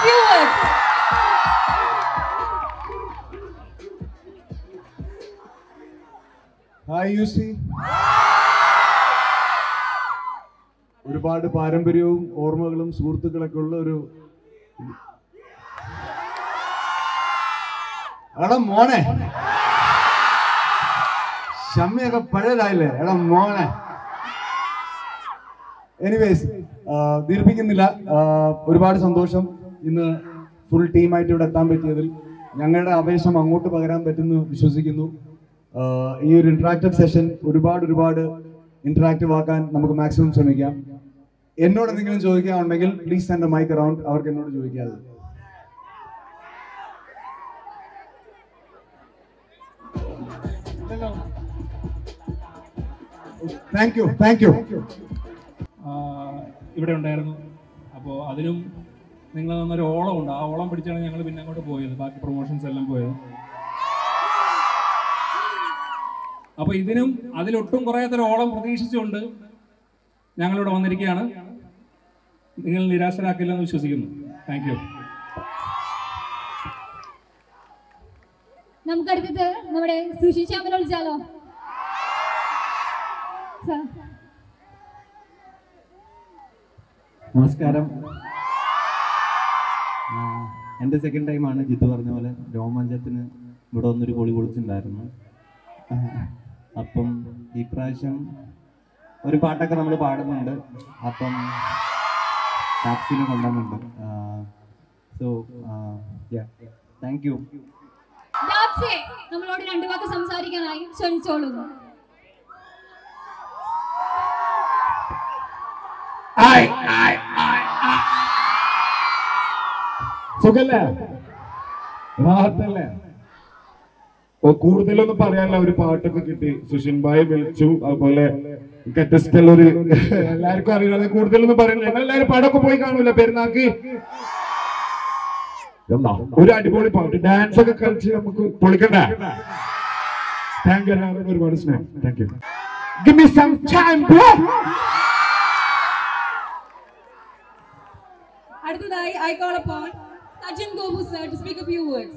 few words. Hi U C ഒരുപാട് പാരമ്പര്യവും ഓർമ്മകളും സുഹൃത്തുക്കളൊക്കെ ഉള്ള ഒരു എടാ മോനെ ഷമ്മിയൊക്കെ പഴയതായില്ലേ എടാ മോനെ എനിവേസ് ദീർഘിക്കുന്നില്ല ആ, ഒരുപാട് സന്തോഷം ഇന്ന് ഫുൾ ടീമായിട്ട് ഇവിടെ എത്താൻ പറ്റിയതിൽ ഞങ്ങളുടെ ആവേശം അങ്ങോട്ട് പകരാൻ പറ്റുന്നു വിശ്വസിക്കുന്നു ആ, ഈ ഒരു ഇന്ററാക്റ്റീവ് സെഷൻ ഒരുപാട് ഒരുപാട് ഇന്ററാക്റ്റീവ് ആക്കാൻ നമുക്ക് മാക്സിമം ശ്രമിക്കാം എന്നോട് എന്തെങ്കിലും ചോദിക്കാനുണ്ടെങ്കിൽ പ്ലീസ് സെൻഡ് മൈക്ക് അറൗണ്ട് അവർക്ക് എന്നോട് ചോദിക്കാതെ thank you thank you ah ഇവിടെ ഉണ്ടായിരുന്നു അപ്പോൾ അതിനും നിങ്ങൾ തന്നൊരു ഓളം ഉണ്ട് ആ ഓളം പിടിച്ചാണ് ഞങ്ങൾ പിന്നെ അങ്ങോട്ട് പോയത് ബാക്കി പ്രൊമോഷൻസ് എല്ലാം പോയത് അപ്പോൾ ഇതിനും അതിലൊട്ടും കുറയാത്തൊരു ഓളം പ്രതീക്ഷിച്ചുകൊണ്ട് ഞങ്ങളിവിടെ വന്നിരിക്കുകയാണ് നിങ്ങൾ നിരാശരാക്കില്ലെന്ന് വിശ്വസിക്കുന്നു താങ്ക് യു നമുക്ക് അടുത്തത് നമ്മുടെ സുശി ശ്യാമനെ വിളിച്ചാലോ സർ നമസ്കാരം ആ, എൻ്റെ സെക്കൻഡ് ടൈമാണ് ജിത്തു പറഞ്ഞ പോലെ രോമാഞ്ചത്തിന് ഇവിടെ വന്നൊരു പൊളി പൊളിച്ചിട്ടുണ്ടായിരുന്നു ആ, അപ്പം ഈ പ്രാവശ്യം ഒരു പാട്ടൊക്കെ നമ്മൾ പാടുന്നുണ്ട് അപ്പം ടാക്സിനെ കൊണ്ടുവന്നുണ്ട് സോ താങ്ക് യു ഡാപ്സെ നമ്മളോട് രണ്ടു വാക്ക് സംസാരിക്കാനായി ക്ഷണിച്ചോളൂ സുഖല്ലേ റാഹത്തല്ലേ ഓ കൂടുതലൊന്നും പറയാനില്ല ഒരു പാട്ടൊക്കെ കിട്ടി സുഷിൻ ഭായ് വിളിച്ചു അതുപോലെ കറ്റസ്റ്റൽ ഒരു എല്ലാവർക്കും അറിയാതെ കൂടുതലൊന്നും പറയാനില്ല ഞങ്ങൾ എല്ലാവരും പടമൊക്കെ പോയി കാണൂല പെരുന്നാക്ക് എന്താ ഒരു അടിപൊളി പാട്ട് ഡാൻസ് ഒക്കെ കളിച്ച് നമുക്ക് പൊളിക്കണ്ടേ താങ്ക് യു എല്ലാവരും ഒരുപാട് സ്നേഹം thank you Give me some time, bro. അടുത്തതായി I call upon Sajin Gopu sir to speak a few words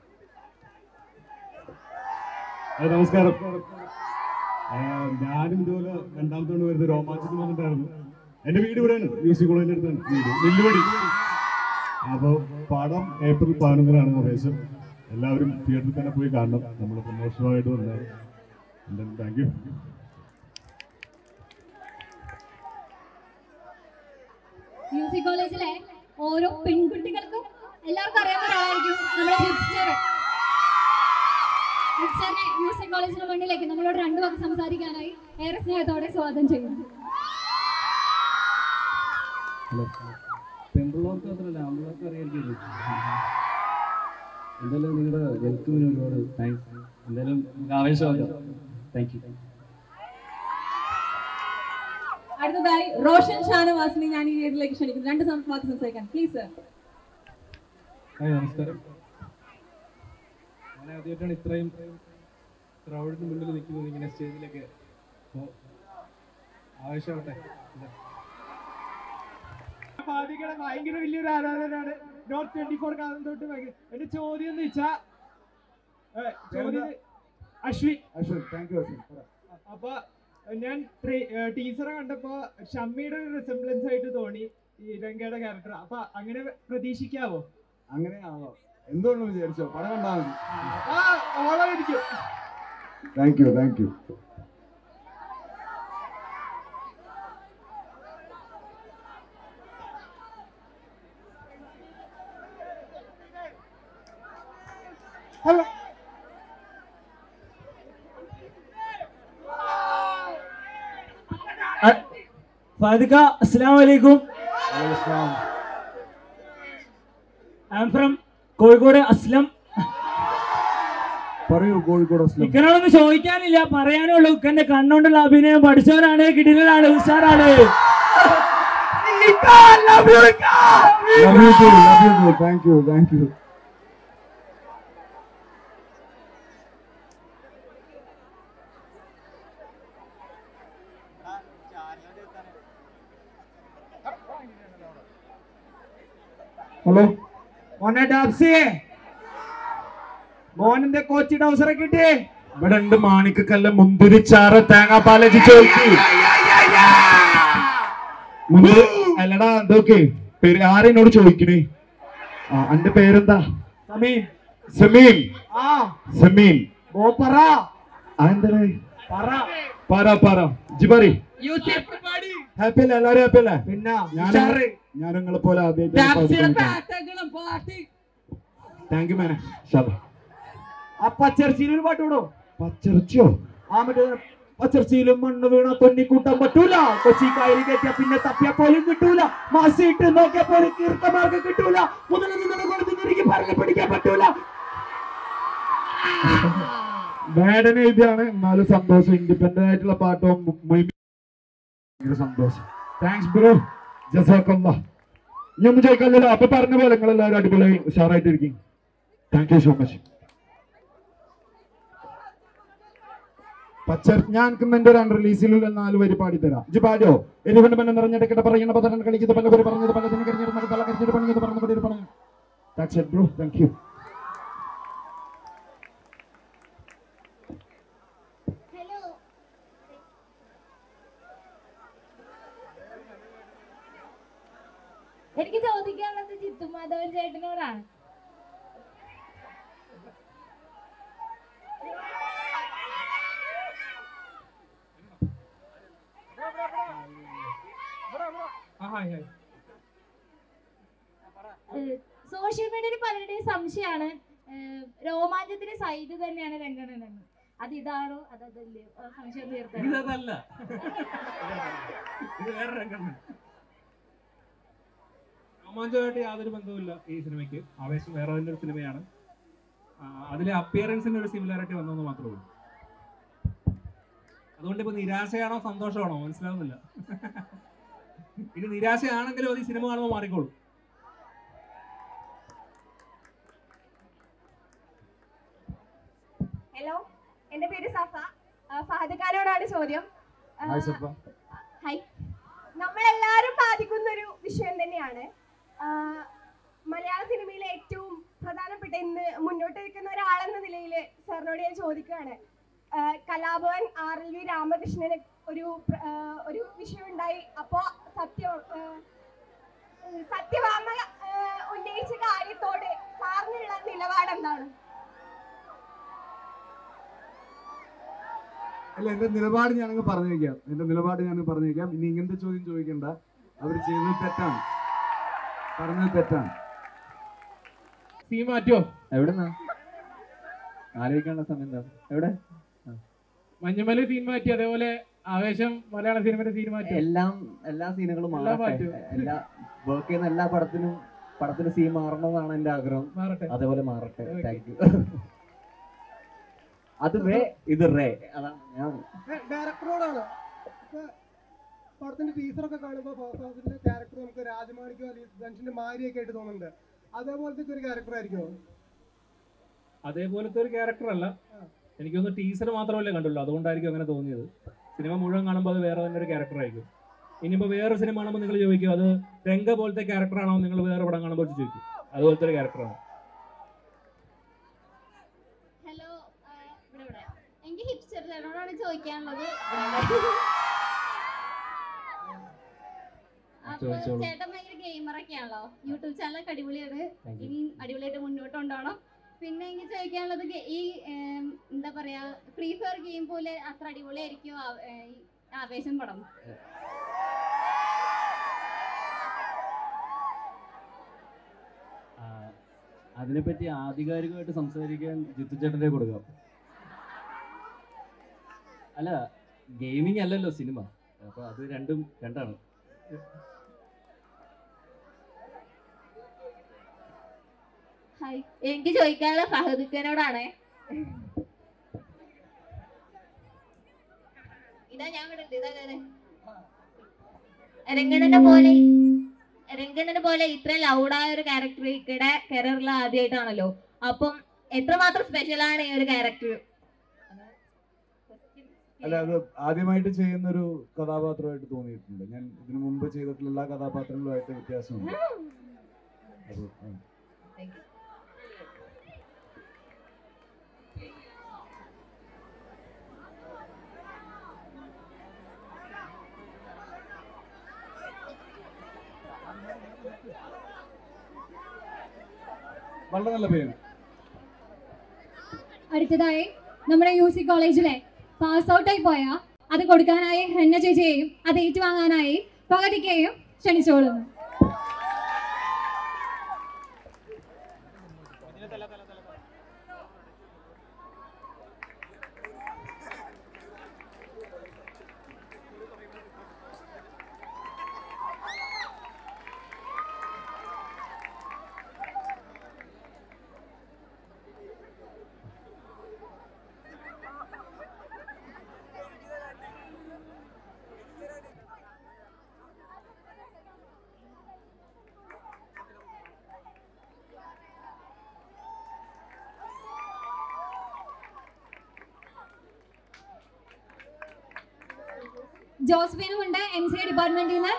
ആ, നമസ്കാരം ആ, ഞാനും ഇതുപോലെ രണ്ടാമത്തെ കൊണ്ട് വരുന്ന രോമാഞ്ചത്തിൽ വന്നിട്ടായിരുന്നു എന്റെ വീട് ഇവിടെയാണ് യു സി കോളേജിന്റെ അടുത്താണ് വീട് വെല്ലുവിളി അപ്പോൾ പടം ഏപ്രിൽ പതിനൊന്നിനാണ് ആവേശം എല്ലാവരും തിയേറ്ററിൽ തന്നെ പോയി കാണണം നമ്മൾ പ്രമോഷനുമായിട്ട് വന്നത് താങ്ക് യു മ്യൂസിക് കോളേജിലെ ഓരോ പെൺകുട്ടികൾക്കും എല്ലാവർക്കും അറിയാവുന്ന ഒരാളായിരിക്കും നമ്മുടെ ഹിപ്സ്റ്റർ ഹിപ്സ്റ്ററിനെ മ്യൂസിക് കോളേജിന് മുന്നിലേക്ക് നമ്മളോട് രണ്ടു വാക്ക് സംസാരിക്കാനായി ഏറെ സ്നേഹത്തോടെ സ്വാഗതം ചെയ്യുന്നു ഹലോ പെൺപിള്ളേർക്ക് മാത്രമല്ല ആൺപിള്ളേർക്ക് അറിയായിരിക്കും എന്തായാലും നിങ്ങളുടെ വെൽക്കമിന് ഒരുപാട് താങ്ക്സ് എന്തായാലും നമുക്ക് ആവേശമാക്കാം താങ്ക് യു അടുത്തതായി റോഷൻ ഷാനവാസിനെ ഞാൻ ഈ വീട്ടിലേക്ക് ക്ഷണിക്കുന്നു രണ്ട് സം- വാക്ക് സംസാരിക്കാൻ പ്ലീസ് സർ ഹായ് നമസ്കാരം ഞാൻ ആദ്യമായിട്ടാണ് ഇത്രയും ക്രൗഡിന് മുന്നിൽ നിൽക്കുന്നത് ഇങ്ങനെ സ്റ്റേജിലൊക്കെ അപ്പോൾ ആവശ്യമാവട്ടെ ഫാദിക്കയുടെ ഭയങ്കര വലിയൊരു ആരാധകനാണ് നോർത്ത് ട്വന്റി ഫോർ കാലം തൊട്ട് ഭയങ്കര എന്റെ ചോദ്യം എന്ന് വെച്ചാ ഏ, ചോദ്യം അശ്വിൻ അശ്വിൻ താങ്ക് യു അശ്വിൻ പറ. അപ്പൊ ഞാൻ ടീച്ചറെ കണ്ടപ്പോ ഷമ്മിയുടെ ഒരു റിസംബ്ലൻസ് ആയിട്ട് തോന്നി ഈ രംഗയുടെ ക്യാരക്ടർ അപ്പൊ അങ്ങനെ പ്രതീക്ഷിക്കാവോ അങ്ങനെയാണോ എന്തുകൊണ്ട് വിചാരിച്ചോ പടം കണ്ടാൽ മതി ആ ഓളായിരിക്കും thank you thank you hello Fadhika അസ്സാം വലൈക്കും I'm from Kozhikode Aslam പറയൂ കോഴിക്കോട് അസ്ലം ഇക്കനോടൊന്നും ചോദിക്കാനില്ല പറയാനേ ഉള്ളൂ ഇക്കന്റെ കണ്ണുകൊണ്ടുള്ള അഭിനയം പഠിച്ചവരാണ് കിടിലാണ് ഉഷാറാണ് love you too love you too thank you thank you hello മോനെ ഡാപ്സി മോനെന്റെ കോച്ചി ഡൗസറൊക്കെ കിട്ടി ഇവിടെ ഉണ്ട് മാണിക്കക്കല്ല മുന്തിരിച്ചാറ് തേങ്ങാപ്പാലച്ച് ചോദിച്ചു മുന്തിരി അല്ലടാ എന്തൊക്കെ പേര് ആരെന്നോട് ചോദിക്കണേ ആ എന്റെ പേരെന്താ സമീൻ സമീം ആ സമീം ഓ പറ ആ എന്താണ് പറ പറ പറ ജി പറ ഹാപ്പി അല്ലേ എല്ലാരും ഹാപ്പി അല്ലേ പിന്നെ ഞാൻ ഉഷാറ്. ഞാൻ നിങ്ങളെ പോലെ താങ്ക് യു മാനെ ആ പച്ചരച്ചിയിൽ ഒരു പാട്ട് വിടോ പച്ചിറച്ചിയോ ആ മറ്റേ പച്ചർച്ചയിലും മണ്ണ് വീണ തൊന്നി കൂട്ടാൻ പറ്റൂല കൊച്ചി കായൽ കയറ്റിയ പിന്നെ തപ്പിയ പോലും കിട്ടൂല മാസിട്ട് നോക്കിയ പോലും കീർത്തമാർക്ക് കിട്ടൂല മുതൽ നിങ്ങളെ കൊടുത്ത് തിരികെ പറഞ്ഞു പിടിക്കാൻ പറ്റൂല വേടന എഴുതിയാണ് എന്നാലും സന്തോഷം ഇൻഡിപെൻഡന്റ് ആയിട്ടുള്ള പാട്ടും ഭയങ്കര സന്തോഷം താങ്ക്സ് ബ്രോ ജസാക്കല്ല ഇനി ഒന്നും ചോദിക്കാനില്ലല്ലോ അപ്പൊ പറഞ്ഞ പോലെ നിങ്ങൾ എല്ലാവരും അടിപൊളിയായി ഉഷാറായിട്ടിരിക്കും താങ്ക് യു സോ മച്ച് പച്ച ഞാൻ എന്റെ ഒരു റിലീസിലുള്ള നാല് വരി പാടിത്തരാം ഇജ് പാടിയോ എരിവണ്ട് പന്ന നിറഞ്ഞെടുക്കട്ടെ പറയുന്ന പതനം കളിക്കുന്നത് പല പേര് പറഞ്ഞത് പലതിനും കരിഞ്ഞിരുന്നത് പല കരിഞ്ഞിട്ട് പണിയത് പറഞ്ഞു പേര് പറഞ്ഞു thanks bro thank you hello എനിക്ക് ചോദിക്കാനുള്ളത് ചിത്തുമാധവൻ ചേട്ടനോടാണ് ആ ഹായ് ഹായ് സോഷ്യൽ മീഡിയയിൽ പലരുടെയും സംശയമാണ് രോമാഞ്ചത്തിന്റെ സൈഡ് തന്നെയാണ് രംഗണനെന്ന് അത് ഇതാണോ അത് അതല്ലേ ആ, സംശയം തീർത്തത് ഇതല്ല ഇത് വേറെ രംഗമാണ് രോമാഞ്ചമായിട്ട് യാതൊരു ബന്ധവുമില്ല ഈ സിനിമയ്ക്ക് ആവേശം വേറെ തന്നെ ഒരു സിനിമയാണ് ആ, അതിലെ അപ്പിയറൻസിന് ഒരു സിമിലാരിറ്റി വന്നെന്ന് മാത്രമേ ഉള്ളൂ അതുകൊണ്ട് ഇപ്പൊ നിരാശയാണോ സന്തോഷമാണോ മനസ്സിലാവുന്നില്ല ഇനി നിരാശയാണെങ്കിലും അത് ഈ സിനിമ കാണുമ്പോൾ മാറിക്കോളും ഹലോ എന്റെ പേര് സഫ ആ, ഫഹദ് ഖാനോടാണ് ചോദ്യം ആ, ഹായ് സഫ ഹായ് നമ്മളെല്ലാവരും ബാധിക്കുന്ന ഒരു വിഷയം തന്നെയാണ് ആ, മലയാള സിനിമയിലെ ഏറ്റവും പ്രധാനപ്പെട്ട ഇന്ന് മുന്നോട്ട് നിൽക്കുന്ന ഒരാളെന്ന നിലയിൽ സാറിനോട് ഞാൻ ചോദിക്കുകയാണ് ആ, കലാഭവൻ ആർ എൽ വി രാമകൃഷ്ണന് ഒരു പ്ര- ആ, ഒരു വിഷയം ഉണ്ടായി അപ്പോ സത്യ ആ, സത്യഭാമ ആ, ഉന്നയിച്ച കാര്യത്തോട് സാറിനുള്ള നിലപാട് എന്താണ് അല്ല എന്റെ നിലപാട് ഞാനങ്ങ് പറഞ്ഞേക്കാം എന്റെ നിലപാട് ഞാൻ പറഞ്ഞേക്കാം ഇനി ഇങ്ങനത്തെ ചോദ്യം ചോദിക്കണ്ട അവർ ചെയ്തത് തെറ്റാണ് പറഞ്ഞത് തെറ്റാണ് സീ മാറ്റോ എവിടെന്നാ ആലോചിക്കാനുള്ള സമയം എന്താ എവിടെ മഞ്ഞുമല സീൻ മാറ്റി അതേപോലെ ആവേശം മലയാള സിനിമയുടെ സീൻ മാറ്റി എല്ലാം എല്ലാ സീനുകളും എല്ലാം മാറട്ടെ മാറ്റും. എല്ലാ വർക്ക് ചെയ്യുന്ന എല്ലാ പടത്തിനും പടത്തിന് സീൻ മാറണമെന്നാണ് എന്റെ ആഗ്രഹം മാറട്ടെ അതേപോലെ മാറട്ടെ Okay. താങ്ക് യു അത് റേ ഇത് റേ അതാണ് ഞാൻ ഡയറക്ടറോടാണ് പടത്തിന്റെ ടീച്ചറൊക്കെ കാണുമ്പോൾ ഫസ്റ്റ് ഹാഫിന്റെ ക്യാരക്ടർ നമുക്ക് രാജമാണിക്കോ അല്ലെങ്കിൽ ധനുഷിന്റെ മാരിയൊക്കെ ആയിട്ട് തോന്നുന്നുണ്ട് അതേപോലത്തെ ഒരു ക്യാരക്ടർ ആയിരിക്കുമോ അതേപോലത്തെ ഒരു ക്യാരക്ടർ അല്ല എനിക്കൊന്ന് ടീസർ മാത്രമല്ലേ കണ്ടുള്ളൂ അതുകൊണ്ടായിരിക്കും അങ്ങനെ തോന്നിയത് സിനിമ മുഴുവൻ കാണുമ്പോൾ അത് വേറെ തന്നെ ഒരു ക്യാരക്ടർ ആയിരിക്കും ഇനിയിപ്പോൾ വേറെ സിനിമ കാണുമ്പോൾ നിങ്ങൾ ചോദിക്കും അത് രംഗ പോലത്തെ ക്യാരക്ടർ ആണോ നിങ്ങൾ വേറെ പടം കാണുമ്പോൾ ചോദിക്കും അതുപോലത്തെ ഒരു ക്യാരക്ടറാണ് ഹലോ ഇവിടെ ഇവിടെ എനിക്ക് ഹിപ്സ്റ്റർ ചേട്ടനോടാണ് ചോദിക്കാനുള്ളത് അപ്പൊ ചോദിച്ചോളൂ. ചേട്ടൻ ഭയങ്കര ഗെയിമർ ഒക്കെയാണല്ലോ യൂട്യൂബ് ചാനലൊക്കെ അടിപൊളിയാണ് Thank you. ഇനി അടിപൊളിയായിട്ട് മുന്നോട്ട് കൊണ്ടുപോകണം പിന്നെ എനിക്ക് ചോദിക്കാനുള്ളത് ഗെ- ഈ ഏം, എന്താ പറയാ ഫ്രീ ഫയർ ഗെയിം പോലെ അത്ര അടിപൊളിയായിരിക്കും ആ- ഏ, ഈ ആവേശം പടം ആ, അതിനെപ്പറ്റി ആധികാരികമായിട്ട് സംസാരിക്കാൻ ജിത്തു ചേട്ടനെ കൊടുക്കാം അല്ല ഗെയിമിംഗ് അല്ലല്ലോ സിനിമ അപ്പൊ അത് രണ്ടും രണ്ടാണ് ഹായ് എനിക്ക് ചോദിക്കാനുള്ള ഫഹദിക്കനോടാണ് ഇതാ ഞാൻ ഇവിടെ ഉണ്ട്. ഇതാ ഇതാ, ഇതാ. രംഗണനെ പോലെ രംഗണനെ പോലെ ഇത്ര ലൗഡായ ഒരു ക്യാരക്ടർ ഇക്കടെ കരിയറിൽ ആദ്യമായിട്ടാണല്ലോ അപ്പം എത്രമാത്രം സ്പെഷ്യലാണ് ഈ ഒരു ക്യാരക്ടർ അല്ല അത് ആദ്യമായിട്ട് ചെയ്യുന്ന ഒരു കഥാപാത്രമായിട്ട് തോന്നിയിട്ടുണ്ട് ഞാൻ ഇതിനു മുമ്പ് ചെയ്തിട്ടുള്ള എല്ലാ കഥാപാത്രങ്ങളുമായിട്ട് വ്യത്യാസമുണ്ട് അത് ആ. താങ്ക് യു വളരെ നല്ല പേര് അടുത്തതായി നമ്മുടെ യു സി കോളേജിലെ പാസ് ഔട്ടായി പോയ അത് കൊടുക്കാനായി ഹെന്ന ചേച്ചിയെയും അത് ഏറ്റുവാങ്ങാനായി പകതിക്കെയും ക്ഷണിച്ചോളുന്നു ജോസഫിനും ഉണ്ട് എം സി ഡിപ്പാർട്ട്മെന്റിൽ നിന്ന്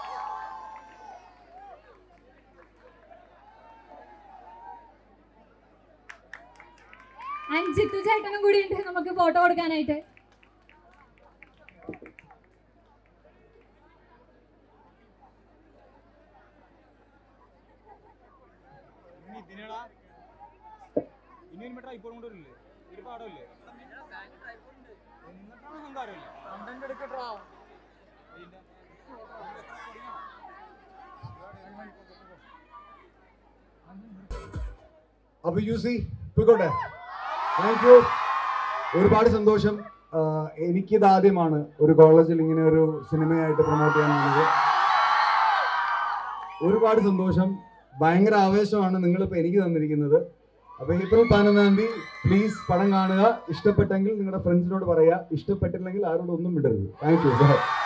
ആൻഡ് ജിത്തു ചേട്ടനും കൂടി ഉണ്ട് നമുക്ക് ഫോട്ടോ കൊടുക്കാനായിട്ട് ഇനി മറ്റേ ഐഫോൺ കൊണ്ടുവരില്ലേ ഒരു പാടമില്ലേ എന്നിട്ടാണ് അഹങ്കാരമില്ല കണ്ടന്റ് എടുക്കട്ടാ അപ്പൊ യു സി പോയിക്കോട്ടെ താങ്ക് യു ഒരുപാട് സന്തോഷം ആഹ് എനിക്കിത് ആദ്യമാണ് ഒരു കോളേജിൽ ഇങ്ങനെ ഒരു സിനിമയായിട്ട് പ്രൊമോട്ട് ചെയ്യാൻ പോകുന്നത് ഒരുപാട് സന്തോഷം ഭയങ്കര ആവേശമാണ് നിങ്ങളിപ്പോൾ എനിക്ക് തന്നിരിക്കുന്നത് അപ്പൊ ഏപ്രിൽ പതിനൊന്നാം തീയതി പ്ലീസ് പടം കാണുക ഇഷ്ടപ്പെട്ടെങ്കിൽ നിങ്ങളുടെ ഫ്രണ്ട്സിനോട് പറയുക ഇഷ്ടപ്പെട്ടില്ലെങ്കിൽ ആരോടും ഒന്നും വിടരുത് താങ്ക് യു